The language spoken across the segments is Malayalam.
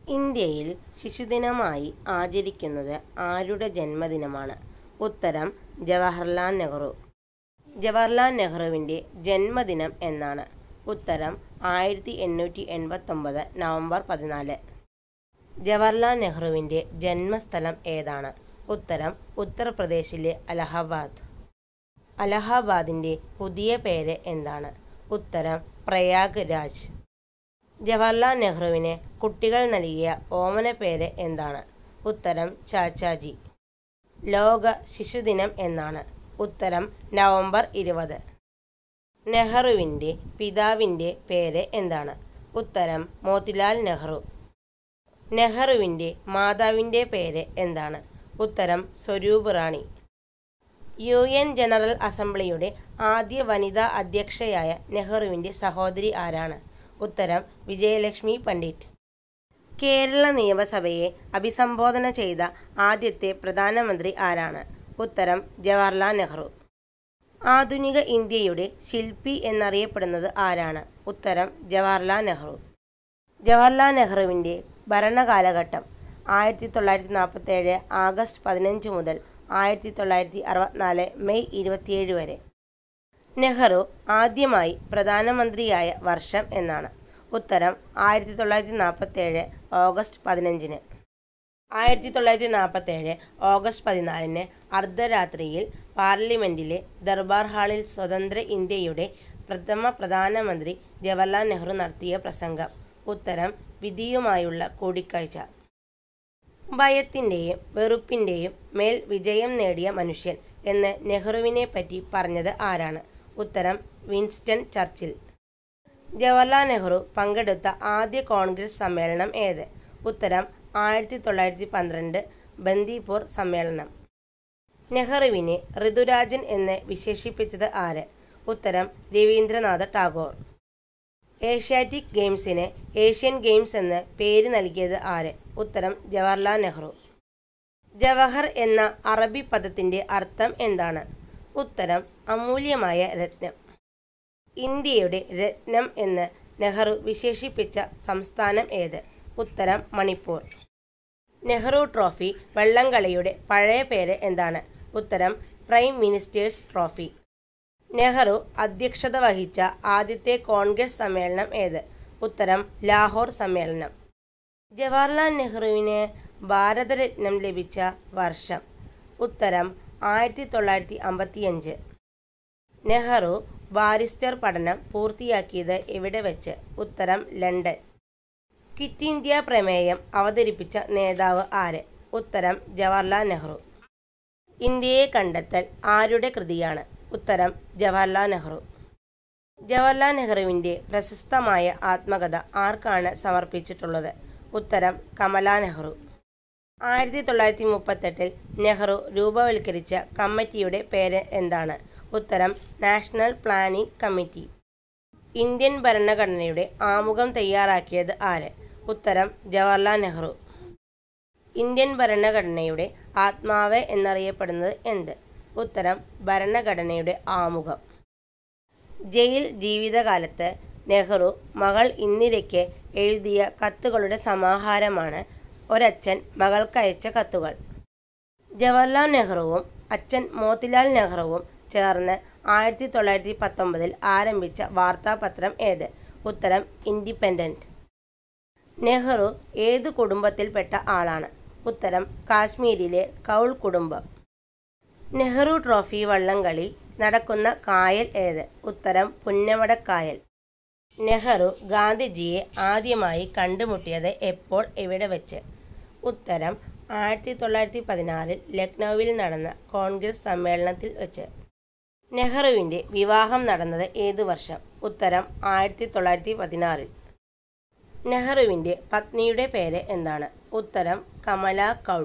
ഇന്ത്യയിൽ ശിശുദിനമായി ആചരിക്കുന്നത് ആരുടെ ജന്മദിനമാണ്? ഉത്തരം ജവഹർലാൽ നെഹ്റു. ജവഹർലാൽ നെഹ്റുവിന്റെ ജന്മദിനം എന്നാണ്? ഉത്തരം ആയിരത്തി എണ്ണൂറ്റി എൺപത്തൊമ്പത് നവംബർ പതിനാല്. ജവഹർലാൽ നെഹ്റുവിന്റെ ജന്മസ്ഥലം ഏതാണ്? ഉത്തരം ഉത്തർപ്രദേശിലെ അലഹബാദ്. അലഹബാദിന്റെ പുതിയ പേര് എന്താണ്? ഉത്തരം പ്രയാഗ് രാജ്. ജവഹർലാൽ നെഹ്റുവിന് കുട്ടികൾ നൽകിയ ഓമനപ്പേര് എന്താണ്? ഉത്തരം ചാച്ചാജി. ലോക ശിശുദിനം എന്നാണ്? ഉത്തരം നവംബർ ഇരുപത്. നെഹ്റുവിന്റെ പിതാവിന്റെ പേര് എന്താണ്? ഉത്തരം മോത്തിലാൽ നെഹ്റു. നെഹ്റുവിന്റെ മാതാവിന്റെ പേര് എന്താണ്? ഉത്തരം Swarup Rani. U N general അസംബ്ലിയുടെ ആദ്യ വനിതാ അധ്യക്ഷയായ നെഹ്റുവിന്റെ സഹോദരി ആരാണ്? ഉത്തരം വിജയലക്ഷ്മി പണ്ഡിറ്റ്. കേരള നിയമസഭയെ അഭിസംബോധന ചെയ്ത ആദ്യത്തെ പ്രധാനമന്ത്രി ആരാണ്? ഉത്തരം ജവഹർലാൽ നെഹ്റു. ആധുനിക ഇന്ത്യയുടെ ശില്പി എന്നറിയപ്പെടുന്നത് ആരാണ്? ഉത്തരം ജവഹർലാൽ നെഹ്റു. ജവഹർലാൽ നെഹ്റുവിന്റെ ഭരണകാലഘട്ടം ആയിരത്തി തൊള്ളായിരത്തി നാൽപ്പത്തേഴ് ആഗസ്റ്റ് പതിനഞ്ച് മുതൽ ആയിരത്തി തൊള്ളായിരത്തി അറുപത്തിനാല് മെയ് ഇരുപത്തിയേഴ് വരെ. നെഹ്റു ആദ്യമായി പ്രധാനമന്ത്രിയായ വർഷം എന്നാണ്? ഉത്തരം ആയിരത്തി തൊള്ളായിരത്തി നാൽപ്പത്തേഴ് ഓഗസ്റ്റ് പതിനഞ്ചിന്. ആയിരത്തി തൊള്ളായിരത്തി നാൽപ്പത്തേഴ് ഓഗസ്റ്റ് പതിനാലിന് അർദ്ധരാത്രിയിൽ പാർലിമെന്റിലെ ദർബാർ ഹാളിൽ സ്വതന്ത്ര ഇന്ത്യയുടെ പ്രഥമ പ്രധാനമന്ത്രി ജവഹർലാൽ നെഹ്റു നടത്തിയ പ്രസംഗം. ഉത്തരം വിധിയുമായുള്ള കൂടിക്കാഴ്ച. ഭയത്തിന്റെയും വെറുപ്പിന്റെയും മേൽ വിജയം നേടിയ മനുഷ്യൻ എന്ന് നെഹ്റുവിനെപ്പറ്റി പറഞ്ഞത് ആരാണ്? ഉത്തരം വിൻസ്റ്റൺ ചർച്ചിൽ. ജവഹർലാൽ നെഹ്റു പങ്കെടുത്ത ആദ്യ കോൺഗ്രസ് സമ്മേളനം ഏത്? ഉത്തരം ആയിരത്തി തൊള്ളായിരത്തി പന്ത്രണ്ട് ബന്ദിപ്പൂർ സമ്മേളനം. നെഹ്റുവിനെ ഋതുരാജൻ എന്ന് വിശേഷിപ്പിച്ചത് ആര്? ഉത്തരം രവീന്ദ്രനാഥ ടാഗോർ. ഏഷ്യാറ്റിക് ഗെയിംസിന് ഏഷ്യൻ ഗെയിംസ് എന്ന് പേര് നൽകിയത് ആര്? ഉത്തരം ജവഹർലാൽ നെഹ്റു. ജവഹർ എന്ന അറബി പദത്തിന്റെ അർത്ഥം എന്താണ്? ഉത്തരം അമൂല്യമായ രത്നം. ഇന്ത്യയുടെ രത്നം എന്ന് നെഹ്റു വിശേഷിപ്പിച്ച സംസ്ഥാനം ഏത്? ഉത്തരം മണിപ്പൂർ. നെഹ്റു ട്രോഫി വള്ളംകളിയുടെ പഴയ പേര് എന്താണ്? ഉത്തരം പ്രൈം മിനിസ്റ്റേഴ്സ് ട്രോഫി. നെഹ്റു അധ്യക്ഷത വഹിച്ച ആദ്യത്തെ കോൺഗ്രസ് സമ്മേളനം ഏത്? ഉത്തരം ലാഹോർ സമ്മേളനം. ജവഹർലാൽ നെഹ്റുവിന് ഭാരതരത്നം ലഭിച്ച വർഷം? ഉത്തരം ആയിരത്തി തൊള്ളായിരത്തി അമ്പത്തിയഞ്ച്. നെഹ്റു ബാരിസ്റ്റർ പഠനം പൂർത്തിയാക്കിയത് എവിടെ വച്ച്? ഉത്തരം ലണ്ടൻ. ക്വിറ്റ് ഇന്ത്യ പ്രമേയം അവതരിപ്പിച്ച നേതാവ് ആര്? ഉത്തരം ജവഹർലാൽ നെഹ്റു. ഇന്ത്യയെ കണ്ടെത്തൽ ആരുടെ കൃതിയാണ്? ഉത്തരം ജവഹർലാൽ നെഹ്റു. ജവഹർലാൽ നെഹ്റുവിന്റെ പ്രശസ്തമായ ആത്മകഥ ആർക്കാണ് സമർപ്പിച്ചിട്ടുള്ളത്? ഉത്തരം കമലാ നെഹ്റു. ആയിരത്തി തൊള്ളായിരത്തി മുപ്പത്തെട്ടിൽ നെഹ്റു രൂപവത്കരിച്ച കമ്മിറ്റിയുടെ പേര് എന്താണ്? ഉത്തരം നാഷണൽ പ്ലാനിങ് കമ്മിറ്റി. ഇന്ത്യൻ ഭരണഘടനയുടെ ആമുഖം തയ്യാറാക്കിയത് ആര്? ഉത്തരം ജവഹർലാൽ നെഹ്റു. ഇന്ത്യൻ ഭരണഘടനയുടെ ആത്മാവ് എന്നറിയപ്പെടുന്നത് എന്ത്? ഉത്തരം ഭരണഘടനയുടെ ആമുഖം. ജയിൽ ജീവിതകാലത്ത് നെഹ്റു മകൾ ഇന്ദിരയ്ക്ക് എഴുതിയ കത്തുകളുടെ സമാഹാരമാണ് ഒരച്ഛൻ മകൾക്കയച്ച കത്തുകൾ. ജവഹർലാൽ നെഹ്റുവും അച്ഛൻ മോത്തിലാൽ നെഹ്റുവും ചേർന്ന് ആയിരത്തി തൊള്ളായിരത്തി പത്തൊമ്പതിൽ ആരംഭിച്ച വാർത്താപത്രം ഏത്? ഉത്തരം ഇൻഡിപെൻഡന്റ്. നെഹ്റു ഏതു കുടുംബത്തിൽപ്പെട്ട ആളാണ്? ഉത്തരം കാശ്മീരിലെ കൗൾ കുടുംബം. നെഹ്റു ട്രോഫി വള്ളംകളി നടക്കുന്ന കായൽ ഏത്? ഉത്തരം പുന്നമടക്കായൽ. നെഹ്റു ഗാന്ധിജിയെ ആദ്യമായി കണ്ടുമുട്ടിയത് എപ്പോൾ എവിടെ വച്ച്? ഉത്തരം ആയിരത്തി തൊള്ളായിരത്തി പതിനാറിൽ ലക്നൗവിൽ നടന്ന കോൺഗ്രസ് സമ്മേളനത്തിൽ വച്ച്. നെഹ്റുവിന്റെ വിവാഹം നടന്നത് ഏതു വർഷം? ഉത്തരം ആയിരത്തി തൊള്ളായിരത്തി പതിനാറിൽ. നെഹ്റുവിന്റെ പത്നിയുടെ പേര് എന്താണ്? ഉത്തരം കമലാ കൗൾ.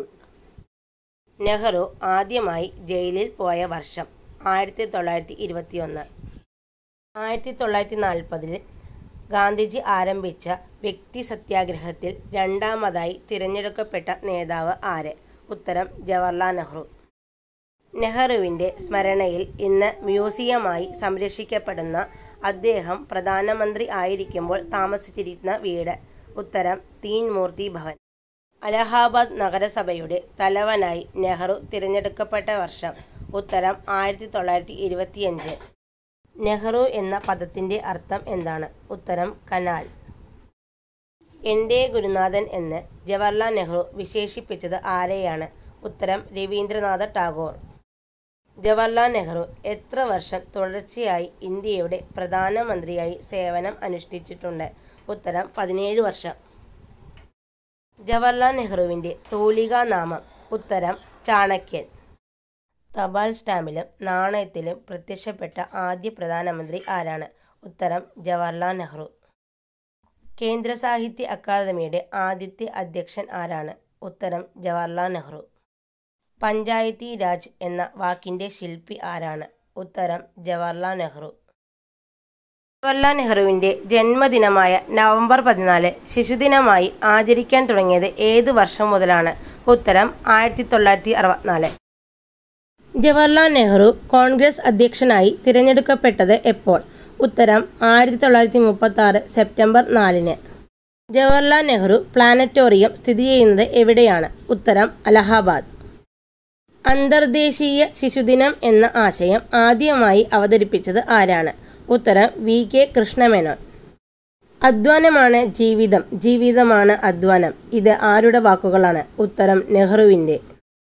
നെഹ്റു ആദ്യമായി ജയിലിൽ പോയ വർഷം? ആയിരത്തി തൊള്ളായിരത്തി ഇരുപത്തിയൊന്ന്. ആയിരത്തി തൊള്ളായിരത്തി നാൽപ്പതിൽ ഗാന്ധിജി ആരംഭിച്ച വ്യക്തി സത്യാഗ്രഹത്തിൽ രണ്ടാമതായി തിരഞ്ഞെടുക്കപ്പെട്ട നേതാവ് ആര്? ഉത്തരം ജവഹർലാൽ നെഹ്റു. നെഹ്റുവിന്റെ സ്മരണയിൽ ഇന്ന് മ്യൂസിയമായി സംരക്ഷിക്കപ്പെടുന്ന അദ്ദേഹം പ്രധാനമന്ത്രി ആയിരിക്കുമ്പോൾ താമസിച്ചിരുന്ന വീട്? ഉത്തരം തീൻ മൂർത്തി ഭവൻ അലഹാബാദ് നഗരസഭയുടെ തലവനായി നെഹ്റു തിരഞ്ഞെടുക്കപ്പെട്ട വർഷം ഉത്തരം ആയിരത്തി തൊള്ളായിരത്തി ഇരുപത്തിയഞ്ച് നെഹ്റു എന്ന പദത്തിൻ്റെ അർത്ഥം എന്താണ് ഉത്തരം കനാൽ എൻ്റെ ഗുരുനാഥൻ എന്ന് ജവഹർലാൽ നെഹ്റു വിശേഷിപ്പിച്ചത് ആരെയാണ് ഉത്തരം രവീന്ദ്രനാഥ ടാഗോർ ജവഹർലാൽ നെഹ്റു എത്ര വർഷം തുടർച്ചയായി ഇന്ത്യയുടെ പ്രധാനമന്ത്രിയായി സേവനം അനുഷ്ഠിച്ചിട്ടുണ്ട് ഉത്തരം പതിനേഴ് വർഷം ജവഹർലാൽ നെഹ്റുവിൻ്റെ തൂലികാ നാമം ഉത്തരം ചാണക്യൻ തപാൽ സ്റ്റാമ്പിലും നാണയത്തിലും പ്രത്യക്ഷപ്പെട്ട ആദ്യ പ്രധാനമന്ത്രി ആരാണ് ഉത്തരം ജവഹർലാൽ നെഹ്റു കേന്ദ്ര സാഹിത്യ അക്കാദമിയുടെ ആദ്യത്തെ അധ്യക്ഷൻ ആരാണ് ഉത്തരം ജവഹർലാൽ നെഹ്റു പഞ്ചായത്തി രാജ് എന്ന വാക്കിൻ്റെ ശില്പി ആരാണ് ഉത്തരം ജവഹർലാൽ നെഹ്റു ജവഹർലാൽ നെഹ്റുവിൻ്റെ ജന്മദിനമായ നവംബർ പതിനാല് ശിശുദിനമായി ആചരിക്കാൻ തുടങ്ങിയത് ഏത് വർഷം മുതലാണ് ഉത്തരം ആയിരത്തി തൊള്ളായിരത്തി അറുപത്തിനാല് ജവഹർലാൽ നെഹ്റു കോൺഗ്രസ് അധ്യക്ഷനായി തിരഞ്ഞെടുക്കപ്പെട്ടത് എപ്പോൾ ഉത്തരം ആയിരത്തി തൊള്ളായിരത്തി മുപ്പത്തി ആറ് സെപ്റ്റംബർ നാലിന് ജവഹർലാൽ നെഹ്റു പ്ലാനറ്റോറിയം സ്ഥിതി ചെയ്യുന്നത് എവിടെയാണ് ഉത്തരം അലഹാബാദ് അന്തർദേശീയ ശിശുദിനം എന്ന ആശയം ആദ്യമായി അവതരിപ്പിച്ചത് ആരാണ് ഉത്തരം വി കെ കൃഷ്ണമേനോൻ അധ്വാനമാണ് ജീവിതം ജീവിതമാണ് അധ്വാനം ഇത് ആരുടെ വാക്കുകളാണ് ഉത്തരം നെഹ്റുവിൻ്റെ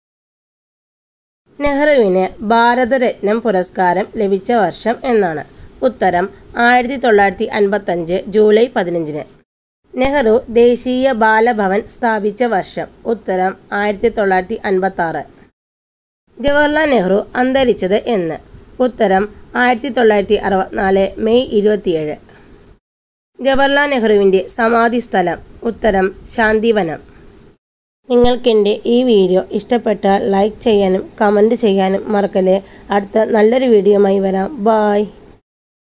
നെഹ്റുവിന് ഭാരതരത്നം പുരസ്കാരം ലഭിച്ച വർഷം എന്നാണ് ഉത്തരം ആയിരത്തി തൊള്ളായിരത്തി അൻപത്തഞ്ച് ജൂലൈ പതിനഞ്ചിന് നെഹ്റു ദേശീയ ബാലഭവൻ സ്ഥാപിച്ച വർഷം ഉത്തരം ആയിരത്തി തൊള്ളായിരത്തി അൻപത്തി ആറ് ജവഹർലാൽ നെഹ്റു അന്തരിച്ചത് എന്ന് ഉത്തരം ആയിരത്തി തൊള്ളായിരത്തി അറുപത്തിനാല് മെയ് ഇരുപത്തിയേഴ് ജവഹർലാൽ നെഹ്റുവിൻ്റെ സമാധി സ്ഥലം ഉത്തരം ശാന്തിവനം നിങ്ങൾക്കെൻ്റെ ഈ വീഡിയോ ഇഷ്ടപ്പെട്ടാൽ ലൈക്ക് ചെയ്യാനും കമൻറ്റ് ചെയ്യാനും മറക്കല്ലേ അടുത്ത നല്ലൊരു വീഡിയോയുമായി വരാം ബായ്